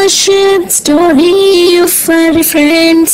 Passion story of furry friends.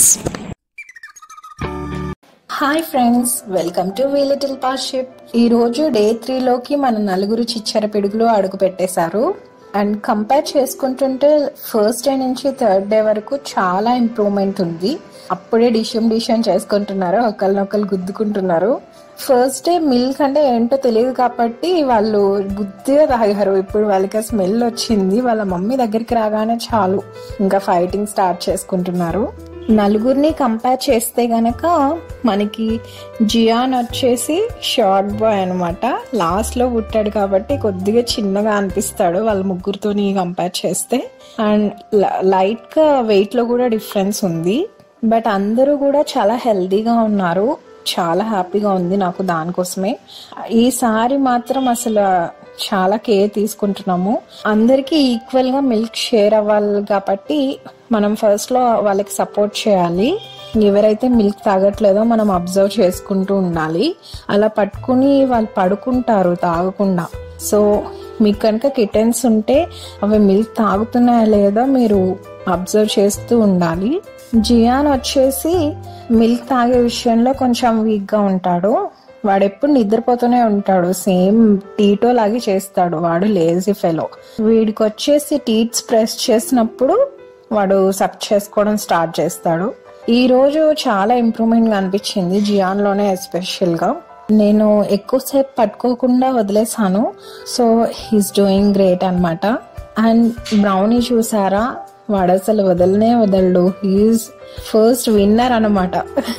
Hi friends welcome to we little పార్షిప్ ఈ రోజు day త్రీలోకి మన నలుగురు చిచ్చర పిడుగులు అడుగు పెట్టేశారు అండ్ కంపేర్ చేసుకుంటుంటే ఫస్ట్ డే నుంచి థర్డ్ డే వరకు చాలా ఇంప్రూవ్మెంట్ ఉంది అప్పుడే డిషం డిషం చేసుకుంటున్నారు ఒకరినొకరు గుద్దుకుంటున్నారు ఫస్ట్ డే మిల్క్ అంటే ఏంటో తెలియదు కాబట్టి వాళ్ళు బుద్ధిగా తాగారు ఇప్పుడు వాళ్ళకి ఆ స్మెల్ వచ్చింది వాళ్ళ మమ్మీ దగ్గరికి రాగానే చాలు ఇంకా ఫైటింగ్ స్టార్ట్ చేసుకుంటున్నారు నలుగురిని కంపేర్ చేస్తే గనక మనకి జియాన్ వచ్చేసి షార్ట్ బాయ్ అనమాట లాస్ట్ లో పుట్టాడు కాబట్టి కొద్దిగా చిన్నగా అనిపిస్తాడు వాళ్ళ ముగ్గురితోని కంపేర్ చేస్తే అండ్ లైట్ గా వెయిట్ లో కూడా డిఫరెన్స్ ఉంది బట్ అందరూ కూడా చాలా హెల్దీగా ఉన్నారు చాలా హ్యాపీగా ఉంది నాకు దానికోసమే ఈసారి మాత్రం అసలు చాలా కేర్ తీసుకుంటున్నాము అందరికి ఈక్వల్ గా మిల్క్ షేర్ అవ్వాలి కాబట్టి మనం ఫస్ట్ లో వాళ్ళకి సపోర్ట్ చేయాలి ఎవరైతే మిల్క్ తాగట్లేదో మనం అబ్జర్వ్ చేసుకుంటూ ఉండాలి అలా పట్టుకుని వాళ్ళు పడుకుంటారు తాగకుండా సో మీకు కనుక కిటెన్స్ ఉంటే అవి మిల్క్ తాగుతున్నాయా లేదో మీరు అబ్జర్వ్ చేస్తూ ఉండాలి జియాన్ వచ్చేసి మిల్క్ తాగే విషయంలో కొంచెం వీక్ గా ఉంటాడు వాడు ఎప్పుడు నిద్రపోతూనే ఉంటాడు సేమ్ టీటో లాగే చేస్తాడు వాడు లేజీ ఫెలో వీడికి వచ్చేసి టీట్స్ ప్రెస్ చేసినప్పుడు వాడు సక్ చేసుకోవడం స్టార్ట్ చేస్తాడు ఈ రోజు చాలా ఇంప్రూవ్మెంట్ గా అనిపించింది జియాన్ లోనే ఎస్పెషల్ గా నేను ఎక్కువసేపు పట్టుకోకుండా వదిలేసాను సో హీస్ డూయింగ్ గ్రేట్ అన్నమాట అండ్ బ్రౌనీ చూసారా వాడు అసలు వదలనే వదలడు హీఈస్ ఫస్ట్ విన్నర్ అనమాట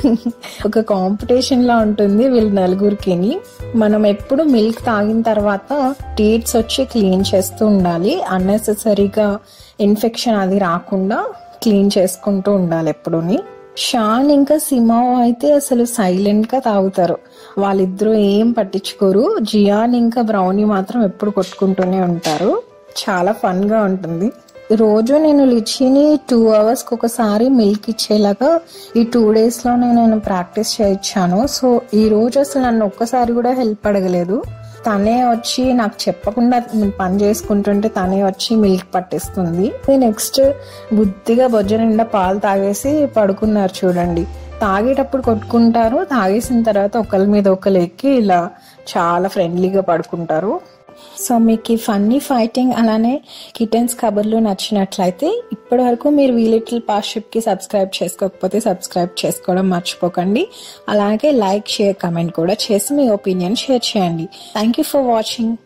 ఒక కాంపిటీషన్ లా ఉంటుంది వీళ్ళ నలుగురికి మనం ఎప్పుడు మిల్క్ తాగిన తర్వాత టీట్స్ వచ్చి క్లీన్ చేస్తూ ఉండాలి అన్నెసెసరీగా ఇన్ఫెక్షన్ అది రాకుండా క్లీన్ చేసుకుంటూ ఉండాలి ఎప్పుడుని షాన్ ఇంకా సిమావ్ అయితే అసలు సైలెంట్ గా తాగుతారు వాళ్ళిద్దరూ ఏం పట్టించుకోరు జియాన్ ఇంకా బ్రౌనీ మాత్రం ఎప్పుడు కొట్టుకుంటూనే ఉంటారు చాలా ఫన్ గా ఉంటుంది రోజు నేను లిచిని టూ అవర్స్ కి ఒకసారి మిల్క్ ఇచ్చేలాగా ఈ టూ డేస్ లో నేను ప్రాక్టీస్ చేయించాను సో ఈ రోజు అసలు నన్ను ఒక్కసారి కూడా హెల్ప్ అడగలేదు తనే వచ్చి నాకు చెప్పకుండా నేను పని చేసుకుంటుంటే తనే వచ్చి మిల్క్ పట్టిస్తుంది నెక్స్ట్ బుద్ధిగా బొజ్జ నిండా పాలు తాగేసి పడుకున్నారు చూడండి తాగేటప్పుడు కొట్టుకుంటారు తాగేసిన తర్వాత ఒకరి మీద ఒకరు ఎక్కి ఇలా చాలా ఫ్రెండ్లీగా పడుకుంటారు సో మీకు ఈ ఫన్నీ ఫైటింగ్ అలానే కిటెన్స్ కబర్లు నచ్చినట్లయితే ఇప్పటి వరకు మీరు వీ లిటిల్ పాస్షిప్ కి సబ్స్క్రైబ్ చేసుకోకపోతే సబ్స్క్రైబ్ చేసుకోవడం మర్చిపోకండి అలాగే లైక్ షేర్ కమెంట్ కూడా చేసి మీ ఒపీనియన్ షేర్ చేయండి థ్యాంక్ యూ ఫర్ వాచింగ్